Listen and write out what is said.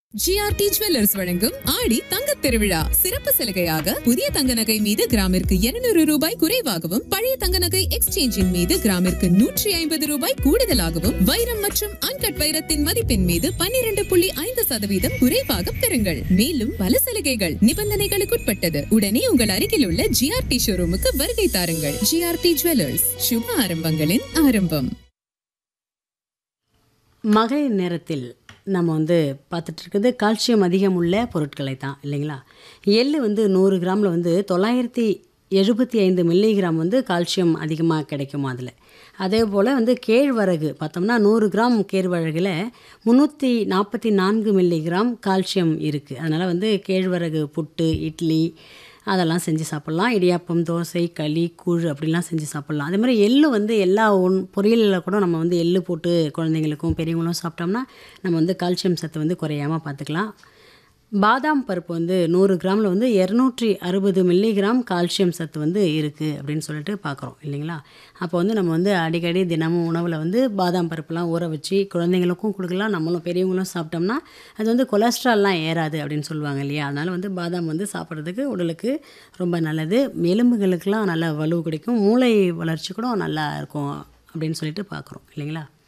GRT jewellers வழங்கும் ஆடி தங்கத் திருவிழா சிறப்பு சலுகையாக புதிய தங்க நகை மீது கிராமிற்கு 200 ரூபாய் குறைவாகவும் பழைய தங்க நகை எக்ஸ்சேஞ்சின் மீது கிராமிற்கு நூற்றி ஐம்பது ரூபாய் கூடுதலாகவும் வைரம் மற்றும் அன்கட் வைரத்தின் மதிப்பின் மீது 12.5% புள்ளி ஐந்து சதவீதம் குறைவாக பெறுங்கள் மேலும் பல சலுகைகள் நிபந்தனைகளுக்குட்பட்டது உடனே உங்கள் அருகில் உள்ள ஜிஆர்டி ஷோரூமுக்கு வருகை தாருங்கள் ஜிஆர்டி ஜுவல்லர்ஸ் சுப ஆரம்பங்களின் ஆரம்பம் மகளிர் நேரத்தில் நம்ம வந்து பார்த்துட்டு இருக்கிறது கால்சியம் அதிகம் உள்ள பொருட்களை தான் இல்லைங்களா எள்ளு வந்து நூறு கிராமில் வந்து தொள்ளாயிரத்தி எழுபத்தி ஐந்து மில்லிகிராம் வந்து கால்சியம் அதிகமாக கிடைக்கும் அதில் அதே போல் வந்து கேழ்வரகு பார்த்தோம்னா நூறு கிராம் கேழ்வரகில் முந்நூற்றி நாற்பத்தி நான்கு மில்லிகிராம் கால்சியம் இருக்குது அதனால் வந்து கேழ்வரகு புட்டு இட்லி அதெல்லாம் செஞ்சு சாப்பிட்லாம் இடியாப்பம் தோசை களி கூழ் அப்படிலாம் செஞ்சு சாப்பிட்லாம் அதே மாதிரி எள்ளு வந்து எல்லா ஒன் பொரியலில் கூட நம்ம வந்து எள்ளு போட்டு குழந்தைங்களுக்கும் பெரியவங்களும் சாப்பிட்டோம்னா நம்ம வந்து கால்சியம் சத்து வந்து குறையாமல் பார்த்துக்கலாம் பாதாம் பருப்பு வந்து நூறு கிராமில் வந்து இரநூற்றி அறுபது மில்லிகிராம் கால்சியம் சத்து வந்து இருக்குது அப்படின்னு சொல்லிட்டு பார்க்குறோம் இல்லைங்களா அப்போ வந்து நம்ம வந்து அடிக்கடி தினமும் உணவில் வந்து பாதாம் பருப்புலாம் ஊற வச்சு குழந்தைங்களுக்கும் கொடுக்கலாம் நம்மளும் பெரியவங்களும் சாப்பிட்டோம்னா அது வந்து கொலஸ்ட்ரால்லாம் ஏறாது அப்படின்னு சொல்லுவாங்க இல்லையா அதனால் வந்து பாதாம் வந்து சாப்பிட்றதுக்கு உடலுக்கு ரொம்ப நல்லது எலும்புகளுக்கெல்லாம் நல்ல வலு கிடைக்கும் மூளை வளர்ச்சி கூட நல்லா இருக்கும் அப்படின்னு சொல்லிட்டு பார்க்குறோம் இல்லைங்களா